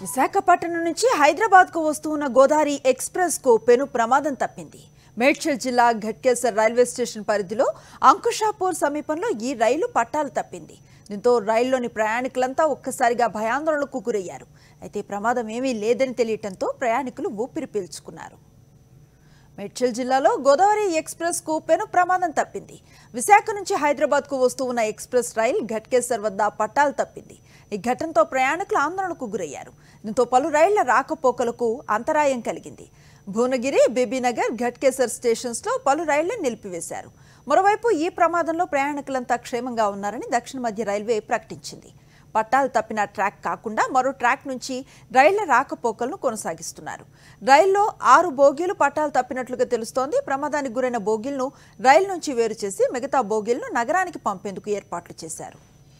విశాఖపట్నం నుంచి హైదరాబాద్కు వస్తున్న గోదావరి ఎక్స్ప్రెస్కు పెను ప్రమాదం తప్పింది మేడ్చల్ జిల్లా ఘట్కేసర్ రైల్వే స్టేషన్ పరిధిలో అంకుషాపూర్ సమీపంలో ఈ రైలు పట్టాలు తప్పింది దీంతో రైల్లోని ప్రయాణికులంతా ఒక్కసారిగా భయాందోళనకు గురయ్యారు అయితే ప్రమాదం ఏమీ లేదని తెలియటంతో ప్రయాణికులు ఊపిరి పీల్చుకున్నారు మేడ్చల్ జిల్లాలో గోదావరి ఎక్స్ప్రెస్ కు పెను ప్రమాదం తప్పింది విశాఖ నుంచి హైదరాబాద్ కు వస్తూ ఉన్న ఎక్స్ప్రెస్ రైల్ ఘట్కేసర్ వద్ద పట్టాలు తప్పింది ఈ ఘటనతో ప్రయాణికులు ఆందోళనకు గురయ్యారు దీంతో పలు రైళ్ల రాకపోకలకు అంతరాయం కలిగింది భువనగిరి బేబీనగర్ ఘట్కేసర్ స్టేషన్స్ లో పలు రైళ్లను నిలిపివేశారు మరోవైపు ఈ ప్రమాదంలో ప్రయాణికులంతా క్షేమంగా ఉన్నారని దక్షిణ మధ్య రైల్వే ప్రకటించింది పట్టాలు తప్పిన ట్రాక్ కాకుండా మరో ట్రాక్ నుంచి రైళ్ల రాకపోకలను కొనసాగిస్తున్నారు రైల్లో ఆరు బోగీలు పట్టాలు తప్పినట్లుగా తెలుస్తోంది ప్రమాదానికి గురైన బోగీలను రైలు నుంచి వేరు చేసి మిగతా బోగీలను నగరానికి పంపేందుకు ఏర్పాట్లు చేశారు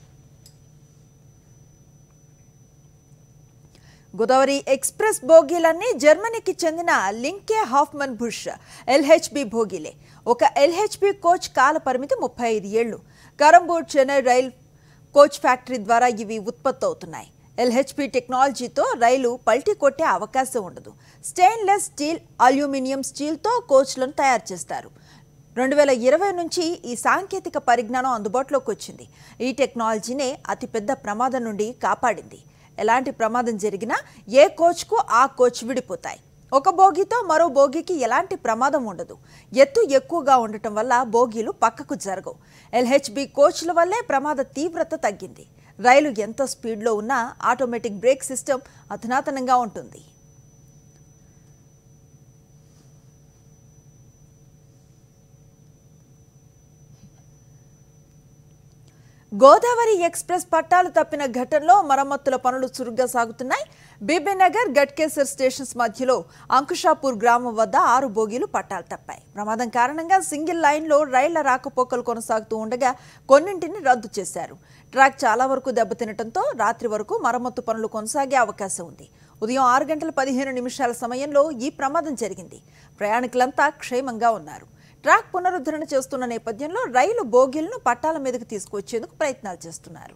గోదావరి ఎక్స్ప్రెస్ బోగీలన్నీ జర్మనీకి చెందిన లింకే హాఫ్మన్ బుష్ ఎల్హెచ్బి బోగీలే ఒక ఎల్హెచ్బి కోచ్ కాల పరిమితి ముప్పై ఐదు ఏళ్లు Perambur Chennai rail coach factory ద్వారా ఇవి ఉత్పత్తి అవుతున్నాయి ఎల్హెచ్పి టెక్నాలజీతో రైలు పల్టీ కొట్టే అవకాశం ఉండదు స్టెయిన్లెస్ స్టీల్ అల్యూమినియం స్టీల్తో కోచ్లను తయారు చేస్తారు రెండు వేల ఇరవై నుంచి ఈ సాంకేతిక పరిజ్ఞానం అందుబాటులోకి వచ్చింది ఈ టెక్నాలజీనే అతిపెద్ద ప్రమాదం నుండి కాపాడింది ఎలాంటి ప్రమాదం జరిగినా ఏ కోచ్కు ఆ కోచ్ విడిపోతాయి ఒక బోగితో మరో బోగికి ఎలాంటి ప్రమాదం ఉండదు ఎత్తు ఎక్కువగా ఉండటం వల్ల బోగీలు పక్కకు జరగవు ఎల్హెచ్బి కోచ్ల వల్లే ప్రమాద తీవ్రత తగ్గింది రైలు ఎంత స్పీడ్లో ఉన్నా ఆటోమేటిక్ బ్రేక్ సిస్టమ్ అధునాతనంగా ఉంటుంది గోదావరి ఎక్స్ప్రెస్ పట్టాలు తప్పిన ఘటనలో మరమ్మతుల పనులు చురుగ్గా సాగుతున్నాయి బీబీనగర్ గట్కేసర్ స్టేషన్స్ మధ్యలో అంకుషాపూర్ గ్రామం వద్ద ఆరు బోగీలు పట్టాలు తప్పాయి ప్రమాదం కారణంగా సింగిల్ లైన్లో రైళ్ల రాకపోకలు కొనసాగుతూ ఉండగా కొన్నింటిని రద్దు చేశారు ట్రాక్ చాలా వరకు దెబ్బతినటంతో రాత్రి వరకు మరమ్మతు పనులు కొనసాగే అవకాశం ఉంది ఉదయం ఆరు గంటల పదిహేను నిమిషాల సమయంలో ఈ ప్రమాదం జరిగింది ప్రయాణికులంతా క్షేమంగా ఉన్నారు ట్రాక్ పునరుద్ధరణ చేస్తున్న నేపథ్యంలో రైలు బోగీలను పట్టాల మీదకు తీసుకువచ్చేందుకు ప్రయత్నాలు చేస్తున్నారు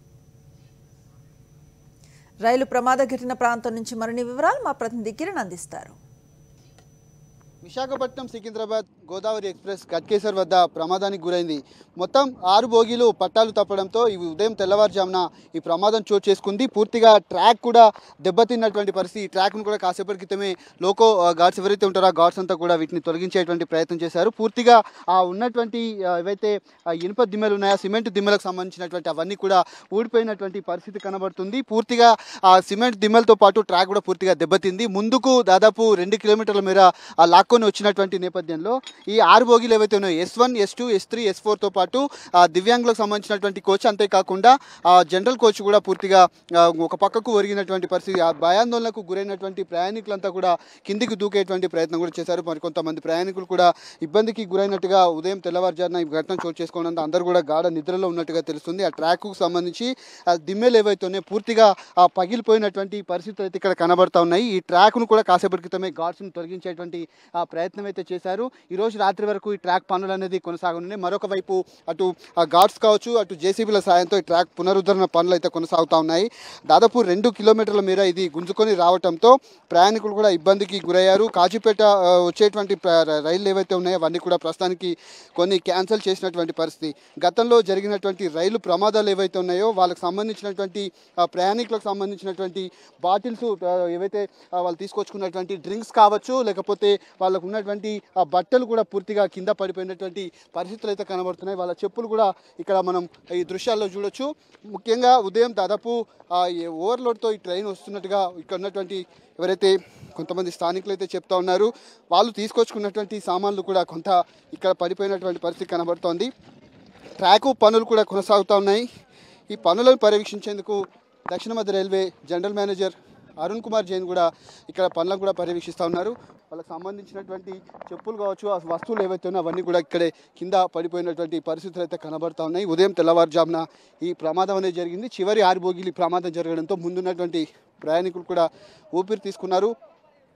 రైలు ప్రమాద ఘటన ప్రాంతం నుంచి మరిన్ని వివరాలు మా ప్రతినిధి కిరణ్ అందిస్తారు విశాఖపట్నం సికింద్రాబాద్ గోదావరి ఎక్స్ప్రెస్ గట్కేసర్ వద్ద ప్రమాదానికి గురైంది మొత్తం ఆరు బోగీలు పట్టాలు తప్పడంతో ఈ ఉదయం తెల్లవారుజామున ఈ ప్రమాదం చోటు చేసుకుంది పూర్తిగా ట్రాక్ కూడా దెబ్బతిన్నటువంటి పరిస్థితి ఈ ట్రాక్ను కూడా కాసేపటి క్రితమే లోకో ఆ, గార్డ్స్ ఎవరైతే ఉంటారో ఆ గార్డ్స్ అంతా కూడా వీటిని తొలగించేటువంటి ప్రయత్నం చేశారు పూర్తిగా ఆ ఉన్నటువంటి ఆ, ఏవైతే ఆ, ఇనుప దిమ్మెలు ఉన్నాయో సిమెంట్ దిమ్మెలకు సంబంధించినటువంటి అవన్నీ కూడా ఊడిపోయినటువంటి పరిస్థితి కనబడుతుంది పూర్తిగా ఆ సిమెంట్ దిమ్మెలతో పాటు ట్రాక్ కూడా పూర్తిగా దెబ్బతింది ముందుకు దాదాపు రెండు కిలోమీటర్ల మేర ఆ లాక్కొని వచ్చినటువంటి నేపథ్యంలో ఈ ఆరు బోగీలు ఏవైతే ఉన్నాయో S one S two S three S ఫోర్తో పాటు ఆ, దివ్యాంగులకు సంబంధించినటువంటి కోచ్ అంతేకాకుండా ఆ, జనరల్ కోచ్ కూడా పూర్తిగా ఆ, ఒక పక్కకు ఒరిగినటువంటి పరిస్థితి ఆ భయాందోళనకు గురైనటువంటి ప్రయాణికులంతా కూడా కిందికి దూకేటువంటి ప్రయత్నం కూడా చేశారు మరి కొంతమంది ప్రయాణికులు కూడా ఇబ్బందికి గురైనట్టుగా ఉదయం తెల్లవారుజామున ఈ ఘటన చోటు చేసుకోవడంతో అందరూ కూడా గాఢ నిద్రలో ఉన్నట్టుగా తెలుస్తుంది ఆ ట్రాక్కు సంబంధించి ఆ దిమ్మెలు ఏవైతే ఉన్నాయో పూర్తిగా ఆ పగిలిపోయినటువంటి పరిస్థితులు అయితే ఇక్కడ కనబడతా ఉన్నాయి ఈ ట్రాక్ను కూడా కాసేపటి క్రితమే గార్డ్స్ను తొలగించేటువంటి ఆ ప్రయత్నం అయితే చేశారు ఈ రోజు రాత్రి వరకు ఈ ట్రాక్ పనులు అనేది కొనసాగనున్నాయి మరొక వైపు అటు ఆ గార్డ్స్ కావచ్చు అటు జేసీబీల సాయంతో ఈ ట్రాక్ పునరుద్ధరణ పనులు అయితే కొనసాగుతూ ఉన్నాయి దాదాపు రెండు కిలోమీటర్ల మేర ఇది గుంజుకొని రావడంతో ప్రయాణికులు కూడా ఇబ్బందికి గురయ్యారు కాజీపేట ఆ, వచ్చేటువంటి ప్ర- రైళ్లు ఏవైతే ఉన్నాయో అవన్నీ కూడా ప్రస్తుతానికి కొన్ని క్యాన్సిల్ చేసినటువంటి పరిస్థితి గతంలో జరిగినటువంటి రైలు ప్రమాదాలు ఏవైతే ఉన్నాయో వాళ్ళకి సంబంధించినటువంటి ఆ, ప్రయాణికులకు సంబంధించినటువంటి బాటిల్స్ ఆ, ఏవైతే ఆ, వాళ్ళు తీసుకొచ్చుకున్నటువంటి డ్రింక్స్ కావచ్చు లేకపోతే వాళ్ళకు ఉన్నటువంటి ఆ బట్టలు కూడా పూర్తిగా కింద పడిపోయినటువంటి పరిస్థితులు అయితే కనబడుతున్నాయి వాళ్ళ చెప్పులు కూడా ఇక్కడ మనం ఈ దృశ్యాల్లో చూడొచ్చు ముఖ్యంగా ఉదయం దాదాపు ఆ, ఈ ఓవర్లోడ్తో ఈ ట్రైన్ వస్తున్నట్టుగా ఇక్కడ ఉన్నటువంటి ఎవరైతే కొంతమంది స్థానికులు అయితే చెప్తా ఉన్నారు వాళ్ళు తీసుకొచ్చుకున్నటువంటి సామాన్లు కూడా కొంత ఇక్కడ పడిపోయినటువంటి పరిస్థితి కనబడుతోంది ట్రాకు పనులు కూడా కొనసాగుతూ ఉన్నాయి ఈ పనులను పర్యవేక్షించేందుకు దక్షిణ మధ్య railway general manager Arun Kumar Jain కూడా ఇక్కడ పనులను కూడా పర్యవేక్షిస్తూ ఉన్నారు వాళ్ళకి సంబంధించినటువంటి చెప్పులు కావచ్చు ఆ వస్తువులు ఏవైతే ఉన్నాయో అవన్నీ కూడా ఇక్కడే కింద పడిపోయినటువంటి పరిస్థితులు అయితే కనబడతా ఉన్నాయి ఉదయం తెల్లవారుజామున ఈ ప్రమాదం అనేది జరిగింది చివరి ఆరు బోగిలు ఈ ప్రమాదం జరగడంతో ముందున్నటువంటి ప్రయాణికులు కూడా ఊపిరి తీసుకున్నారు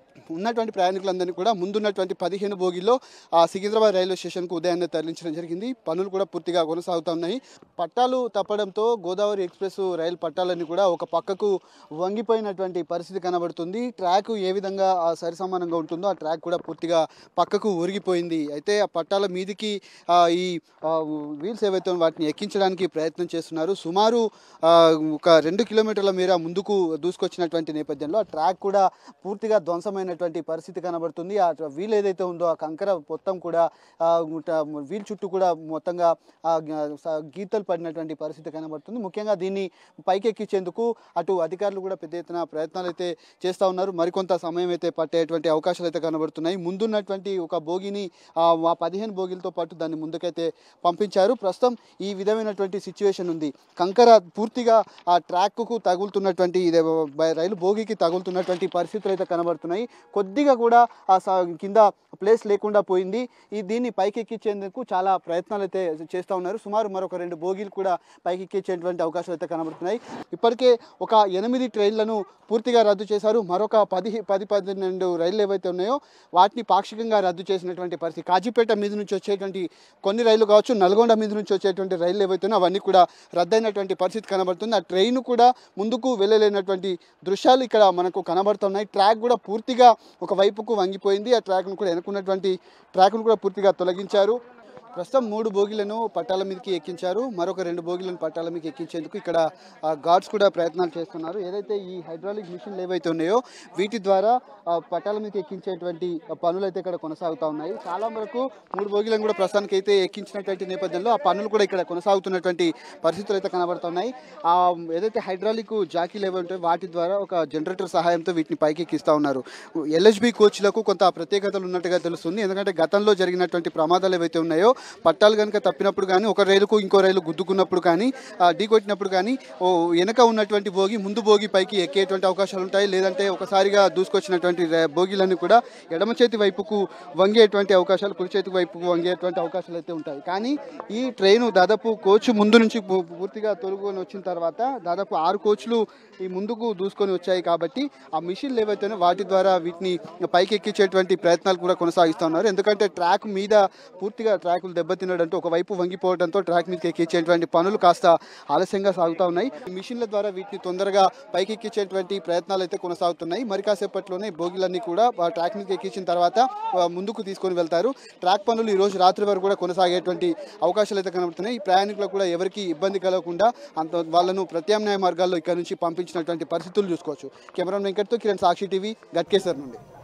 ఉన్నటువంటి ప్రయాణికులందరినీ కూడా ముందున్నటువంటి పదిహేను బోగిల్లో ఆ సికింద్రాబాద్ రైల్వే స్టేషన్కు ఉదయాన్నే తరలించడం జరిగింది పనులు కూడా పూర్తిగా కొనసాగుతా ఉన్నాయి పట్టాలు తప్పడంతో గోదావరి ఎక్స్ప్రెస్ రైలు పట్టాలన్నీ కూడా ఒక పక్కకు వంగిపోయినటువంటి పరిస్థితి కనబడుతుంది ట్రాక్ ఏ విధంగా ఆ సరిసమానంగా ఉంటుందో ఆ ట్రాక్ కూడా పూర్తిగా పక్కకు ఒరిగిపోయింది అయితే ఆ పట్టాల మీదికి ఆ, ఈ ఆ, వీల్స్ ఏవైతే ఉన్నాయో వాటిని ఎక్కించడానికి ప్రయత్నం చేస్తున్నారు సుమారు ఆ, ఒక రెండు కిలోమీటర్ల మేర ముందుకు దూసుకొచ్చినటువంటి నేపథ్యంలో ఆ ట్రాక్ కూడా పూర్తిగా ధ్వంసమైనటువంటి పరిస్థితి కనబడుతుంది ఆ వీల్ ఏదైతే ఉందో ఆ కంకర మొత్తం కూడా ఆ, ముట- వీల్ చుట్టూ కూడా మొత్తంగా ఆ గ- స- గీతలు పడినటువంటి పరిస్థితి కనబడుతుంది ముఖ్యంగా దీన్ని పైకెక్కించేందుకు అటు అధికారులు కూడా పెద్ద ఎత్తున ప్రయత్నాలు అయితే చేస్తూ ఉన్నారు మరికొంత సమయం అయితే పట్టేటువంటి అవకాశాలు అయితే కనబడుతున్నాయి ముందున్నటువంటి ఒక భోగిని ఆ ఆ పదిహేను భోగిలతో పాటు దాన్ని ముందుకైతే పంపించారు ప్రస్తుతం ఈ విధమైనటువంటి సిచ్యువేషన్ ఉంది కంకర పూర్తిగా ఆ ట్రాక్కు తగులుతున్నటువంటి ఇదే బ- రైలు భోగికి తగులుతున్నటువంటి పరిస్థితులు అయితే కనబడుతున్నాయి కొద్దిగా కూడా ఆ స- కింద ప్లేస్ లేకుండా పోయింది ఈ దీన్ని పైకెక్కించేందుకు చాలా ప్రయత్నాలు అయితే చేస్తూ ఉన్నారు సుమారు మరొక రెండు బోగీలు కూడా పైకెక్కించేటువంటి అవకాశాలు అయితే కనబడుతున్నాయి ఇప్పటికే ఒక ఎనిమిది ట్రైన్లను పూర్తిగా రద్దు చేశారు మరొక పది పది పన్నెండు రైళ్లు ఏవైతే ఉన్నాయో వాటిని పాక్షికంగా రద్దు చేసినటువంటి పరిస్థితి కాజీపేట మీద నుంచి వచ్చేటువంటి కొన్ని రైళ్లు కావచ్చు నల్గొండ మీద నుంచి వచ్చేటువంటి రైళ్లు ఏవైతే ఉన్నాయో అవన్నీ కూడా రద్దయినటువంటి పరిస్థితి కనబడుతుంది ఆ ట్రైన్ కూడా ముందుకు వెళ్ళలేనటువంటి దృశ్యాలు ఇక్కడ మనకు కనబడుతున్నాయి ట్రాక్ కూడా పూర్తిగా ఒక వైపుకు వంగిపోయింది ఆ ట్రాక్ను కూడా వెనుకున్నటువంటి ట్రాక్ను కూడా పూర్తిగా తొలగించారు ప్రస్తుతం మూడు బోగిలను పట్టాల మీదకి ఎక్కించారు మరొక రెండు బోగిలను పట్టాల మీదకి ఎక్కించేందుకు ఇక్కడ గార్డ్స్ కూడా ప్రయత్నాలు చేస్తున్నారు ఏదైతే ఈ హైడ్రాలిక్ మిషన్లు ఏవైతే ఉన్నాయో వీటి ద్వారా ఆ, పట్టాల మీదకి ఎక్కించేటువంటి పనులు అయితే ఇక్కడ కొనసాగుతూ ఉన్నాయి చాలా వరకు మూడు బోగిలను కూడా ప్రస్తుతానికి అయితే ఎక్కించినటువంటి నేపథ్యంలో ఆ పనులు కూడా ఇక్కడ కొనసాగుతున్నటువంటి పరిస్థితులు అయితే కనబడుతున్నాయి ఆ ఏదైతే హైడ్రాలిక్ జాకీలు ఏవైతే ఉంటాయో వాటి ద్వారా ఒక జనరేటర్ సహాయంతో వీటిని పైకి ఎక్కిస్తూ ఉన్నారు ఎల్హెచ్బి కోచ్లకు కొంత ప్రత్యేకతలు ఉన్నట్టుగా తెలుస్తుంది ఎందుకంటే గతంలో జరిగినటువంటి ప్రమాదాలు ఏవైతే ఉన్నాయో పట్టాలు కనుక తప్పినప్పుడు కానీ ఒక రైలుకు ఇంకో రైలు గుద్దుకున్నప్పుడు కానీ ఆ, ఢీకొట్టినప్పుడు కానీ ఓ వెనక ఉన్నటువంటి భోగి ముందు భోగి పైకి ఎక్కేటువంటి అవకాశాలు ఉంటాయి లేదంటే ఒకసారిగా దూసుకొచ్చినటువంటి రే- భోగిలన్నీ కూడా ఎడమ చేతి వైపుకు వంగేటువంటి అవకాశాలు కుడి చేతి వైపుకు వంగేటువంటి అవకాశాలు అయితే ఉంటాయి కానీ ఈ ట్రైన్ దాదాపు కోచ్ ముందు నుంచి పూ- పూర్తిగా తొలుగుకొని వచ్చిన తర్వాత దాదాపు ఆరు కోచ్లు ఈ ముందుకు దూసుకొని వచ్చాయి కాబట్టి ఆ మిషన్లు ఏవైతేనో వాటి ద్వారా వీటిని పైకి ఎక్కించేటువంటి ప్రయత్నాలు కూడా కొనసాగిస్తూ ఉన్నారు ఎందుకంటే ట్రాక్ మీద పూర్తిగా ట్రాకులు దెబ్బతినడంతో ఒకవైపు వంగిపోవడంతో ట్రాక్ మీదకి ఎక్కించేటువంటి పనులు కాస్త ఆలస్యంగా సాగుతూ ఉన్నాయి ఈ మిషన్ల ద్వారా వీటిని తొందరగా పైకి ఎక్కించేటువంటి ప్రయత్నాలు అయితే కొనసాగుతున్నాయి మరి కాసేపట్లోనే బోగిలన్నీ కూడా ఆ ట్రాక్ మీదకి ఎక్కించిన తర్వాత ఆ, ముందుకు తీసుకొని వెళ్తారు ట్రాక్ పనులు ఈ రోజు రాత్రి వరకు కూడా కొనసాగేటువంటి అవకాశాలు అయితే కనబడుతున్నాయి ఈ ప్రయాణికులకు కూడా ఎవరికి ఇబ్బంది కలగకుండా అంత వాళ్ళను ప్రత్యామ్నాయ మార్గాల్లో ఇక్కడ నుంచి పంపించినటువంటి పరిస్థితులు చూసుకోవచ్చు కెమెరా వెంకట్తో కిరణ్ సాక్షి టీవీ గట్కేసర్ నుండి